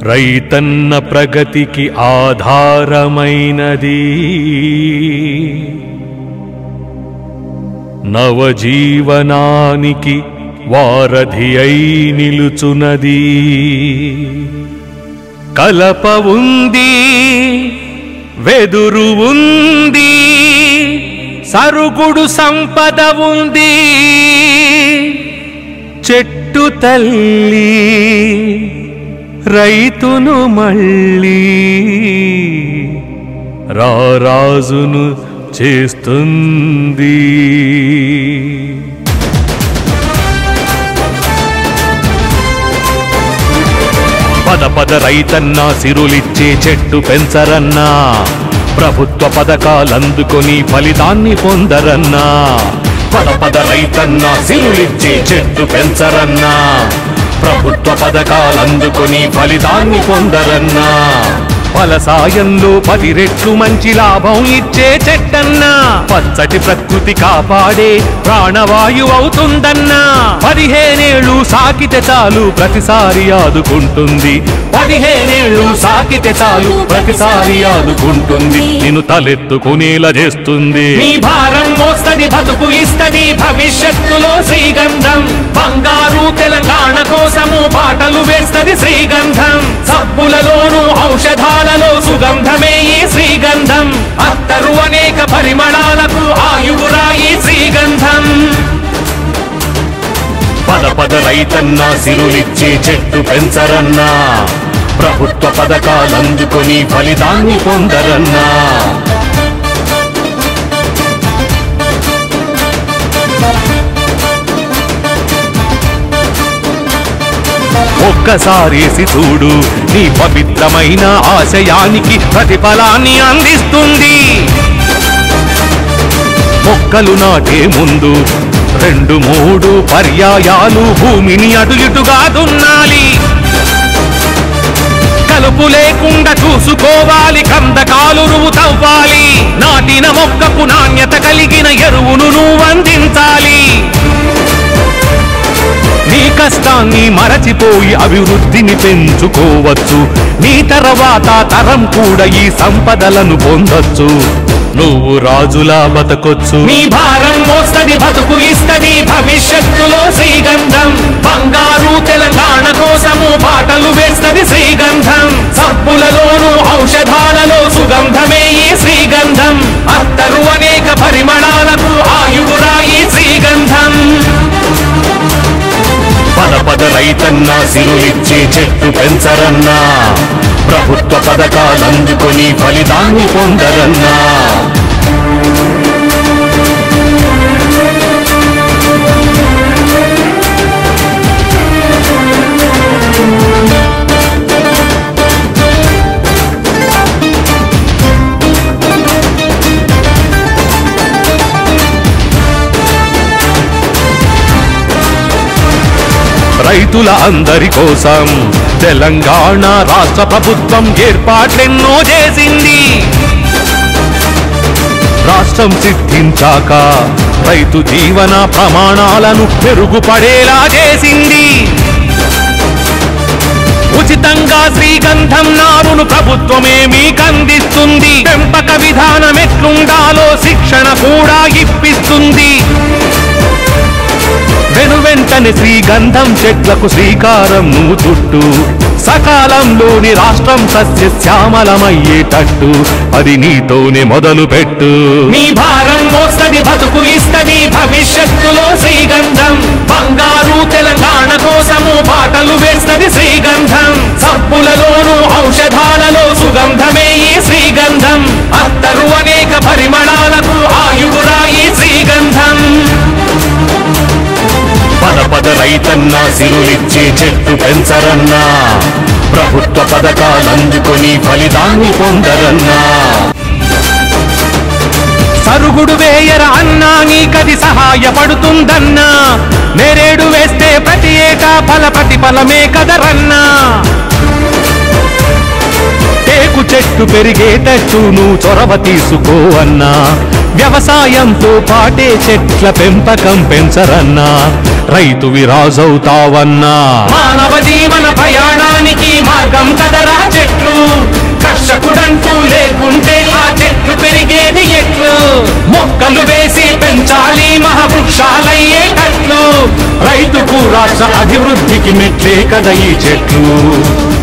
రైతన్న ప్రగతికి ఆధారమైనది నవజీవనానికి వారధి అయి నిలుచునది కలప ఉంది వెదురు ఉంది సరుగుడు సంపద ఉంది చెట్టు తల్లి రైతును మళ్ళీ రారాజును చేస్తుంది పద పద రైతన్నా సిరులిచ్చే చెట్టు పెంచరన్నా ప్రభుత్వ పథకాలందుకొని ఫలితాన్ని పొందరన్నా పద పద రైతన్నా సిరులిచ్చే చెట్టు పెంచరన్నా ప్రభుత్వ పథకాలందుకొని ఫలితాన్ని పొందరన్నా ఫలసాయంలో పది రెట్లు మంచి లాభం ఇచ్చే చెట్టన్నా పచ్చటి ప్రకృతి కాపాడే ప్రాణవాయు అవుతుందన్నా పదిహేనేళ్ళు సాకితే చాలు ప్రతిసారి ఆదుకుంటుంది పదిహేనేళ్ళు సాకితే చాలు ప్రతిసారి ఆదుకుంటుంది నిన్ను తలెత్తుకునేలా చేస్తుంది మీ భారం మోస్తది బతుకు ఇస్తది భవిష్యత్తులో శ్రీగంధం బంగారు తెలంగాణ కోసము పాటలు వేస్తది శ్రీగంధం సబ్బులలోను ఔషధాలలో సుగంధమే ఈ శ్రీగంధం అత్తరు అనేక పరిమళాలకు ఆయువురాయి శ్రీగంధం పద పద రైతన్నా సిరులిచ్చే చెట్టు పెంచరన్నా ప్రభుత్వ పథకాలందుకొని ఫలితాన్ని పొందరన్నా ఒక్కసారేసి చూడు నీ పవిత్రమైన ఆశయానికి ప్రతిఫలాన్ని అందిస్తుంది మొక్కలు నాటే ముందు రెండు మూడు పర్యాయాలు భూమిని అటు ఇటుగా దున్నాలి కలుపు లేకుండా చూసుకోవాలి కందకాలు నువ్వు తవ్వాలి నాటిన మొక్కకు నాణ్యత కలిగిన ఎరువును నువ్వు అందించాలి నీ కష్టాన్ని మరచిపోయి అభివృద్ధిని పెంచుకోవచ్చు నీ తర్వాత తరం కూడా ఈ సంపదలను పొందొచ్చు నువ్వు రాజులా బతకొచ్చు మీ భారం మోస్తది బతుకు ఇస్తది భవిష్యత్తులో శ్రీగంధం బంగారు తెలంగాణ కోసము పాటలు వేస్తది శ్రీగంధం సబ్బులలోను ఔషధాలలో సుగంధమే ఈ శ్రీగంధం అత్తరు అనేక పరిమళాలకు ఆయువురాయి శ్రీగంధం పద పద రైతన్నా సిరులిచ్చే చెట్టు పెంచరన్నా ప్రభుత్వ పథకాలందుకొని ఫలితాన్ని పొందరన్నా రైతుల అందరి కోసం తెలంగాణ రాష్ట్ర ప్రభుత్వం ఏర్పాట్లెన్నో చేసింది రాష్ట్రం సిద్ధించాక రైతు జీవన ప్రమాణాలను మెరుగుపడేలా చేసింది ఉచితంగా శ్రీగంధం నారును ప్రభుత్వమే మీకందిస్తుంది పెంపక విధానం ఎట్లుండాలో శిక్షణ కూడా ఇప్పిస్తుంది వెను వెంటనే శ్రీగంధం చెట్లకు శ్రీకారం నువ్వు చుట్టూ సకాలంలోని రాష్ట్రం సస్య శ్యామలమయ్యేటట్టు అది నీతోనే మొదలు పెట్టు మీ భారం మోస్తది బతుకు ఇస్తది భవిష్యత్తులో శ్రీగంధం బంగారు తెలంగాణ కోసము పాటలు వేస్తది శ్రీగంధం సబ్బులలోను ఔషధాలలో సుగంధమే ఈ శ్రీగంధం అత్తరు అనేక పరిమళాలకు ఆయువురాయి శ్రీగంధం పద పద రైతన్నా సిరులిచ్చే చెట్టు పెంచరన్నా ప్రభుత్వ పథకాలందుకొని ఫలితాన్ని పొందరన్నా సరుగుడు వేయర అన్నా నీకది సహాయపడుతుందన్నా నేరేడు వేస్తే ప్రతి ఏటా ఫల ప్రతిఫలమే కదరన్నా టేకు చెట్టు పెరిగేటట్టు నువ్వు చొరవ తీసుకో అన్నా వ్యవసాయంతో పాటే చెట్ల పెంపకం పెంచరన్నా రైతు విరాజవుతావన్నా మానవ జీవన ప్రయాణానికి మార్గం కదరా చెట్లు కర్షకుడంటూ లేకుంటే ఆ చెట్లు పెరిగేది ఎట్లు మొక్కలు వేసి పెంచాలి మహావృక్షాలయ్యేటట్లు రైతుకు రాష్ట్ర అభివృద్ధికి మెట్లే కదా ఈ చెట్లు